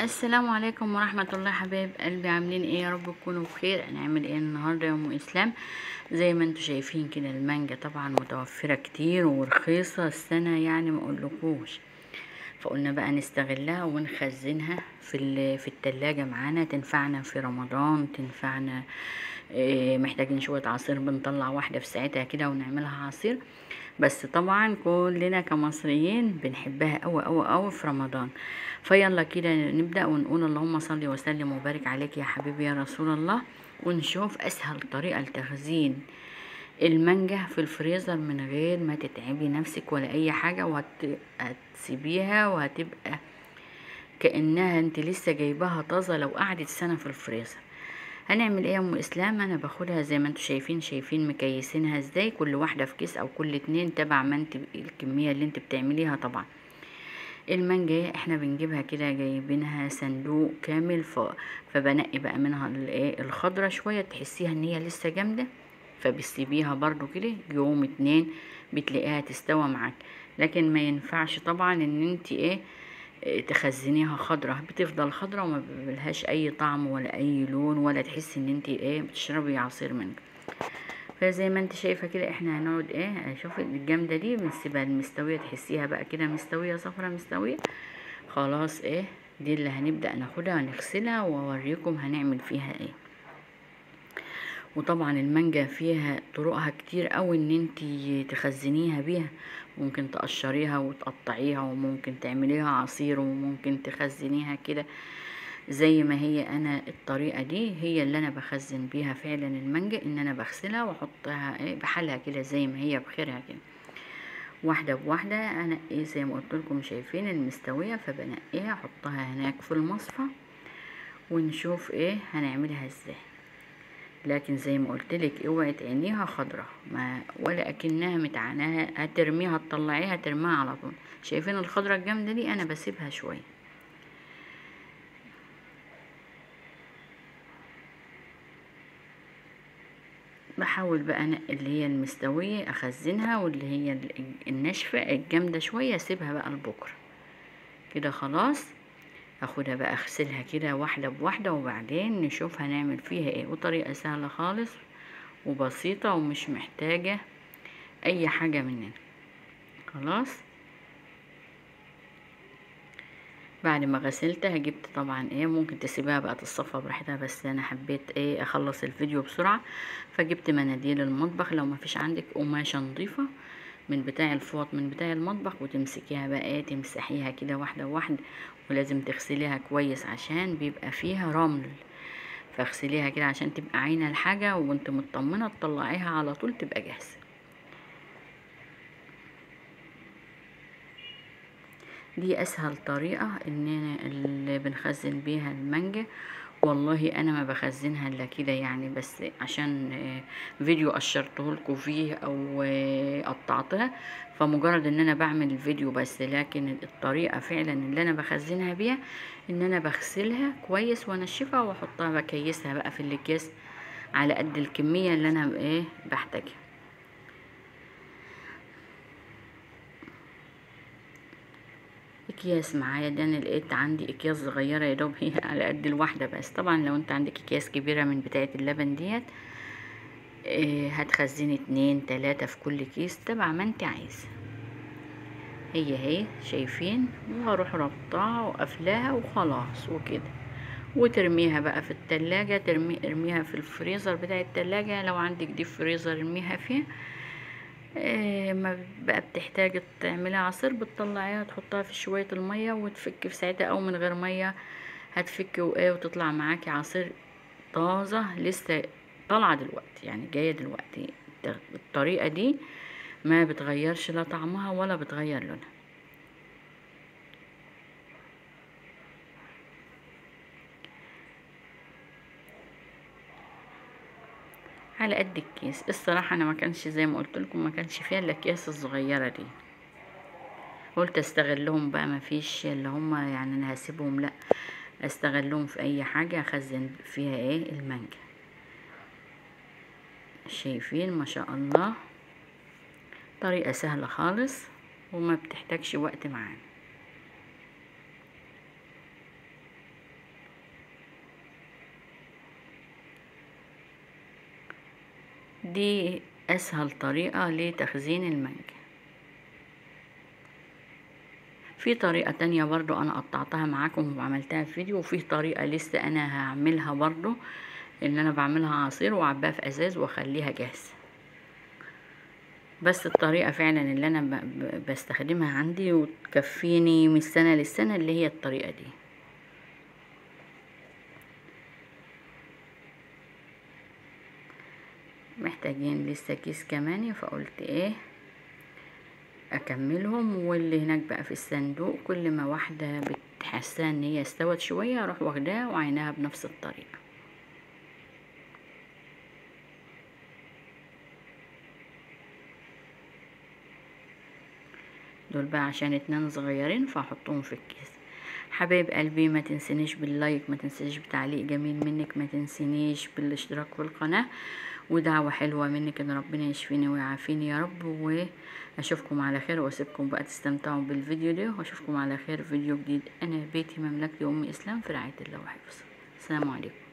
السلام عليكم ورحمة الله حبايب قلبي عاملين ايه يا رب تكونوا بخير هنعمل ايه النهاردة يا ام اسلام زي ما انتوا شايفين كده المانجا طبعا متوفرة كتير ورخيصة السنة يعني ما اقولكوش فقلنا بقى نستغلها ونخزنها في ال- في التلاجة معانا تنفعنا في رمضان تنفعنا إيه، محتاجين شوية عصير بنطلع واحدة في ساعتها كده ونعملها عصير بس طبعا كلنا كمصريين بنحبها قوي قوي قوي في رمضان فيلا كده نبدأ ونقول اللهم صل وسلم وبارك عليك يا حبيبي يا رسول الله ونشوف أسهل طريقة لتخزين المانجا في الفريزر من غير ما تتعبي نفسك ولا أي حاجة وهتسيبيها وهتبقى كأنها انت لسه جايباها طازة لو قعدت سنة في الفريزر هنعمل ايه يا ام اسلام انا باخدها زي ما انتوا شايفين شايفين مكيسينها ازاي كل واحدة في كيس او كل اتنين تبع ما انت الكمية اللي انت بتعمليها طبعا المانجا احنا بنجيبها كده جايبينها صندوق كامل ف... فبنقي بقى منها الايه الخضرة شوية تحسيها ان هي لسه جامدة فبتسيبيها برضو كده يوم اتنين بتلاقيها تستوى معاك لكن ما ينفعش طبعا ان انت ايه إيه تخزنيها خضرة بتفضل خضرة وما بيبلهاش اي طعم ولا اي لون ولا تحسي ان انت ايه بتشربي عصير منك فزي ما انت شايفه كده احنا هنقعد ايه شوفي الجامده دي بنسيبها المستويه تحسيها بقى كده مستويه صفرة مستويه خلاص ايه دي اللي هنبدا ناخدها ونغسلها واوريكم هنعمل فيها ايه وطبعا المانجا فيها طرقها كتير قوي ان انت تخزنيها بيها ممكن تقشريها وتقطعيها وممكن تعمليها عصير وممكن تخزنيها كده زي ما هي انا الطريقه دي هي اللي انا بخزن بيها فعلا المانجا ان انا بغسلها واحطها ايه بحالها كده زي ما هي بخيرها كده واحده بواحده انا ايه زي ما قلت لكم شايفين المستويه فبنقيها احطها هناك في المصفى ونشوف ايه هنعملها ازاي لكن زي ما قلت لك اوعي تعينيها خضرة ما ولا اكنها متعناها هترميها تطلعيها ترميها على طول شايفين الخضرة الجامدة دي انا بسيبها شوية بحاول بقى انقي اللي هي المستوية اخزنها واللي هي الناشفة الجامدة شوية اسيبها بقى لبكرة كده خلاص اخدها بقى اغسلها كده واحدة بواحدة وبعدين نشوف هنعمل فيها ايه وطريقة سهلة خالص وبسيطة ومش محتاجة اي حاجة مننا خلاص بعد ما غسلتها جبت طبعا ايه ممكن تسيبها بقى تتصفى براحتها بس انا حبيت ايه اخلص الفيديو بسرعة فجبت مناديل المطبخ لو ما فيش عندك قماشة نظيفة من بتاع الفوط من بتاع المطبخ وتمسكيها بقى ايه تمسحيها كده واحدة واحدة ولازم تغسليها كويس عشان بيبقى فيها رمل فاغسليها كده عشان تبقى عاينة الحاجة وانت مطمنة تطلعيها على طول تبقى جاهزة دي اسهل طريقة ان اللي بنخزن بيها المانجا والله انا ما بخزنها الا كده يعني بس عشان فيديو قشرته لكم فيه او قطعتها فمجرد ان انا بعمل الفيديو بس لكن الطريقه فعلا اللي انا بخزنها بيها ان انا بغسلها كويس وانشفها واحطها بكيسها بقى في الاكياس على قد الكميه اللي انا ايه بحتاجها اكياس معايا ده انا لقيت عندي اكياس صغيره يا دوب هي على قد الواحده بس طبعا لو انت عندك اكياس كبيره من بتاعه اللبن ديت إيه هتخزني اتنين تلاتة في كل كيس تبع ما انت عايزه هي هي شايفين وهروح ربطها وقفلاها وخلاص وكده وترميها بقى في التلاجة ترمي ارميها في الفريزر بتاع التلاجة لو عندك دي فريزر ارميها فيه إيه ما بقى بتحتاج تعملها عصير بتطلعيها تحطها في شوية المية وتفك في ساعتها او من غير مية هتفك وايه وتطلع معاكي عصير طازة لسه طالعة دلوقتي يعني جاية دلوقتي الطريقة دي ما بتغيرش لا طعمها ولا بتغير لونها على قد الكيس الصراحة انا ما كانش زي ما قلت لكم ما كانش فيها الا الاكياس الصغيرة دي قلت استغلهم بقى ما فيش اللي هم يعني انا هسيبهم لا استغلهم في اي حاجة اخزن فيها ايه المانجا شايفين ما شاء الله طريقة سهلة خالص وما بتحتاجش وقت معانا دي اسهل طريقة لتخزين المانجا في طريقة تانية برضو انا قطعتها معاكم وعملتها في فيديو وفي طريقة لسه انا هعملها برضو ان انا بعملها عصير وعباها في ازاز واخليها جاهزة بس الطريقة فعلا اللي انا بستخدمها عندي وتكفيني من السنة للسنة اللي هي الطريقة دي محتاجين لسه كيس كمان فقلت ايه اكملهم واللي هناك بقى في الصندوق كل ما واحدة بتحسها ان هي استوت شوية اروح واخداها وعينها بنفس الطريقة دول بقى عشان اتنين صغيرين فاحطهم في الكيس حبايب قلبي ما تنسنيش باللايك ما تنسيش بتعليق جميل منك ما تنسينيش بالاشتراك في القناة ودعوة حلوة منك ان ربنا يشفيني ويعافيني يا رب واشوفكم على خير واسيبكم بقى تستمتعوا بالفيديو ده واشوفكم على خير فيديو جديد انا بيتي مملكتي ام اسلام في رعاية الله وحفظه السلام عليكم